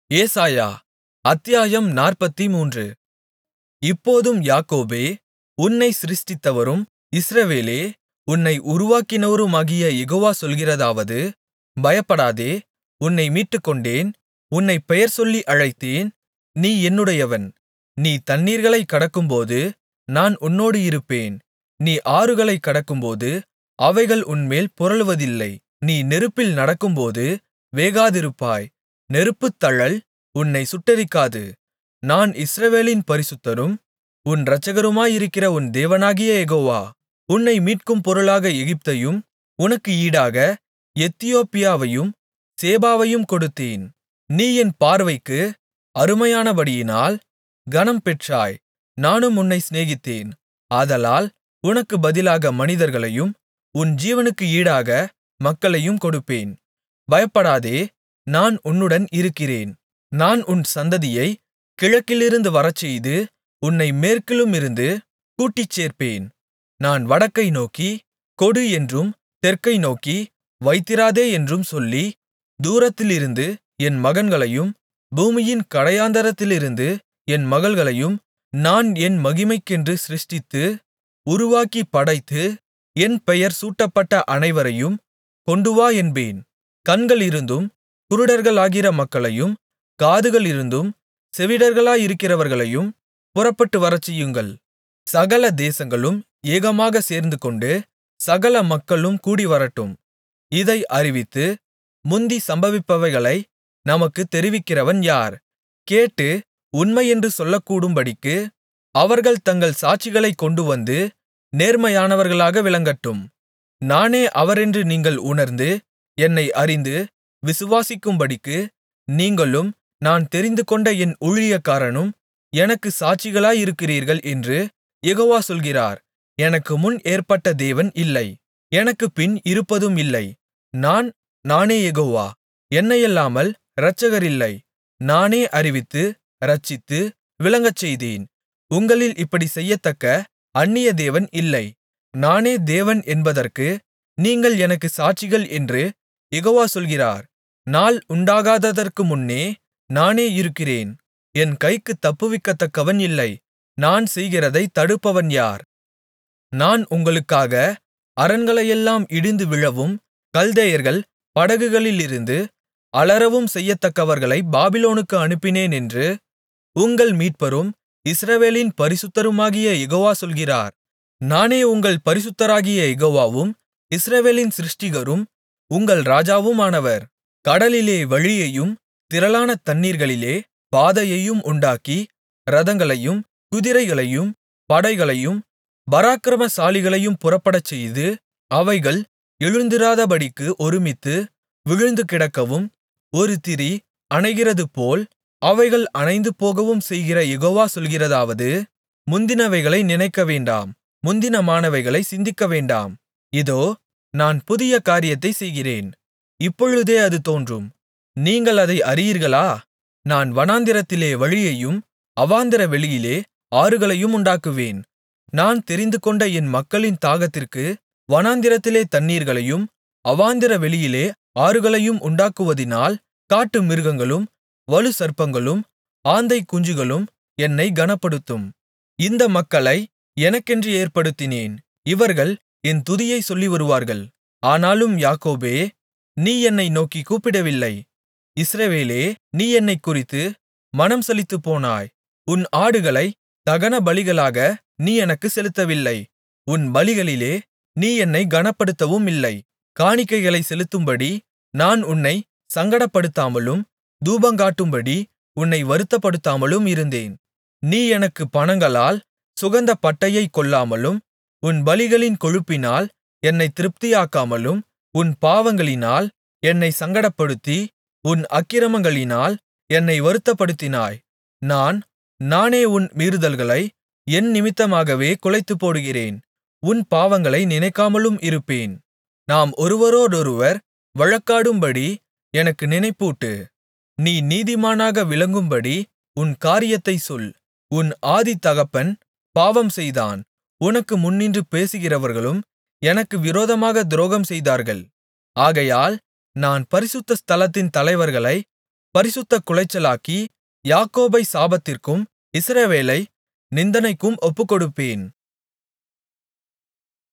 ஏசாயா அத்தியாயம் நாற்பத்துமூன்று இப்போதும் யாக்கோபே உன்னைச் சிருஷ்டித்தவரும் இஸ்ரவேலே உன்னை உருவாக்கினவருமாகிய யெகோவா சொல்கிறதாவது பயப்படாதே உன்னை மீட்டுக்கொண்டேன் உன்னைப் பெயர்சொல்லி அழைத்தேன் நீ என்னுடையவன் நீ தண்ணீர்களைக் கடக்கும்போது நான் உன்னோடு இருப்பேன் நீ ஆறுகளைக் கடக்கும்போது அவைகள் உன்மேல் புரளுவதில்லை நீ நெருப்பில் நடக்கும்போது வேகாதிருப்பாய் நெருப்புத்தழல் உன்னைச் சுட்டெரிக்காது நான் இஸ்ரவேலின் பரிசுத்தரும் உன் இரட்சகருமாயிருக்கிற உன் தேவனாகிய யெகோவா உன்னை மீட்கும் பொருளாக எகிப்தையும் உனக்கு ஈடாக எத்தியோப்பியாவையும் சேபாவையும் கொடுத்தேன் நீ என் பார்வைக்கு அருமையானபடியினால் கனம் பெற்றாய் நானும் உன்னைச் சிநேகித்தேன் ஆதலால் உனக்குப் பதிலாக மனிதர்களையும் உன் ஜீவனுக்கு ஈடாக மக்களையும் கொடுப்பேன் பயப்படாதே நான் உன்னுடன் இருக்கிறேன் நான் உன் சந்ததியைக் கிழக்கிலிருந்து வரச்செய்து உன்னை மேற்கிலுமிருந்து கூட்டிச் சேர்ப்பேன் நான் வடக்கை நோக்கி கொடு என்றும் தெற்கை நோக்கி வைத்திராதே என்றும் சொல்லி தூரத்திலிருந்து என் மகன்களையும் பூமியின் கடையாந்தரத்திலிருந்து என் மகள்களையும் நான் என் மகிமைக்கென்று சிருஷ்டித்து உருவாக்கிப் படைத்து என் பெயர் சூட்டப்பட்ட அனைவரையும் கொண்டுவா என்பேன் கண்களிருந்தும் குருடர்களாகிற மக்களையும் காதுகளிருந்தும் செவிடர்களாயிருக்கிறவர்களையும் புறப்பட்டு வரச்செய்யுங்கள் சகல தேசங்களும் ஏகமாகச் சேர்ந்துகொண்டு சகல மக்களும் கூடிவரட்டும் இதை அறிவித்து முந்தி சம்பவிப்பவைகளை நமக்குத் தெரிவிக்கிறவன் யார் கேட்டு உண்மையென்று சொல்லக்கூடும்படிக்கு அவர்கள் தங்கள் சாட்சிகளைக் கொண்டுவந்து நேர்மையானவர்களாக விளங்கட்டும் நானே அவரென்று நீங்கள் உணர்ந்து என்னை அறிந்து விசுவாசிக்கும்படிக்கு நீங்களும் நான் தெரிந்துகொண்ட என் ஊழியக்காரனும் எனக்குச் சாட்சிகளாயிருக்கிறீர்கள் என்று யெகோவா சொல்கிறார் எனக்கு முன் ஏற்பட்ட தேவன் இல்லை எனக்குப் பின் இருப்பதும் இல்லை நான் நானே யெகோவா என்னையல்லாமல் இரட்சகர் இல்லை நானே அறிவித்து இரட்சித்து விளங்கச்செய்தேன் உங்களில் இப்படிச் செய்யத்தக்க அந்நிய தேவன் இல்லை நானே தேவன் என்பதற்கு நீங்கள் எனக்குச் சாட்சிகள் என்று யெகோவா சொல்கிறார் நாள் உண்டாகாததற்கு முன்னே நானே இருக்கிறேன் என் கைக்குத் தப்புவிக்கத்தக்கவன் இல்லை நான் செய்கிறதைத் தடுப்பவன் யார் நான் உங்களுக்காக அரண்களையெல்லாம் இடிந்து விழவும் கல்தேயர்கள் படகுகளிலிருந்து அலறவும் செய்யத்தக்கவர்களை பாபிலோனுக்கு அனுப்பினேன் என்று உங்கள் மீட்பரும் இஸ்ரவேலின் பரிசுத்தருமாகிய யெகோவா சொல்கிறார் நானே உங்கள் பரிசுத்தராகிய யெகோவாவும் இஸ்ரவேலின் சிருஷ்டிகரும் உங்கள் ராஜாவுமானவர் கடலிலே வழியையும் திரளான தண்ணீர்களிலே பாதையையும் உண்டாக்கி இரதங்களையும் குதிரைகளையும் படைகளையும் பராக்கிரமசாலிகளையும் புறப்படச்செய்து அவைகள் எழுந்திராதபடிக்கு ஒருமித்து விழுந்து கிடக்கவும் ஒரு திரி அணைகிறதுபோல் அவைகள் அணைந்து போகவும் செய்கிற யெகோவா சொல்கிறதாவது முந்தினவைகளை நினைக்கவேண்டாம் முந்தினமானவைகளை சிந்திக்கவேண்டாம் இதோ நான் புதிய காரியத்தைச் செய்கிறேன் இப்பொழுதே அது தோன்றும் நீங்கள் அதை அறியீர்களா நான் வனாந்திரத்திலே வழியையும் அவாந்தர வெளியிலே ஆறுகளையும் உண்டாக்குவேன் நான் தெரிந்துகொண்ட என் மக்களின் தாகத்திற்கு வனாந்திரத்திலே தண்ணீர்களையும் அவாந்தர வெளியிலே ஆறுகளையும் உண்டாக்குவதினால் காட்டு மிருகங்களும் வலுசர்ப்பங்களும் ஆந்தை குஞ்சுகளும் என்னை கனப்படுத்தும் இந்த மக்களை எனக்கென்று ஏற்படுத்தினேன் இவர்கள் என் துதியை சொல்லிவருவார்கள் ஆனாலும் யாக்கோபே நீ என்னை நோக்கி கூப்பிடவில்லை இஸ்ரவேலே நீ என்னைக் குறித்து மனம் சலித்துப்போனாய் உன் ஆடுகளை தகன பலிகளாக நீ எனக்கு செலுத்தவில்லை உன் பலிகளிலே நீ என்னை கனப்படுத்தவும் இல்லை காணிக்கைகளை செலுத்தும்படி நான் உன்னை சங்கடப்படுத்தாமலும் தூபங்காட்டும்படி உன்னை வருத்தப்படுத்தாமலும் இருந்தேன் நீ எனக்கு பணங்களால் சுகந்த பட்டையைக் கொள்ளாமலும் உன் பலிகளின் கொழுப்பினால் என்னை திருப்தியாக்காமலும் உன் பாவங்களினால் என்னை சங்கடப்படுத்தி உன் அக்கிரமங்களினால் என்னை வருத்தப்படுத்தினாய் நான் நானே உன் மீறுதல்களை என் நிமித்தமாகவே குலைத்துப்போடுகிறேன் உன் பாவங்களை நினைக்காமலும் இருப்பேன் நாம் ஒருவரோடொருவர் வழக்காடும்படி எனக்கு நினைப்பூட்டு நீ நீதிமானாக விளங்கும்படி உன் காரியத்தைச் சொல் உன் ஆதிதகப்பன் பாவம் செய்தான் உனக்கு முன்னின்று பேசுகிறவர்களும் எனக்கு விரோதமாக துரோகம் செய்தார்கள் ஆகையால் நான் பரிசுத்த ஸ்தலத்தின் தலைவர்களை பரிசுத்தக்குலைச்சலாக்கி யாக்கோபைச் சாபத்திற்கும் இஸ்ரவேலை நிந்தனைக்கும் ஒப்புக்கொடுப்பேன்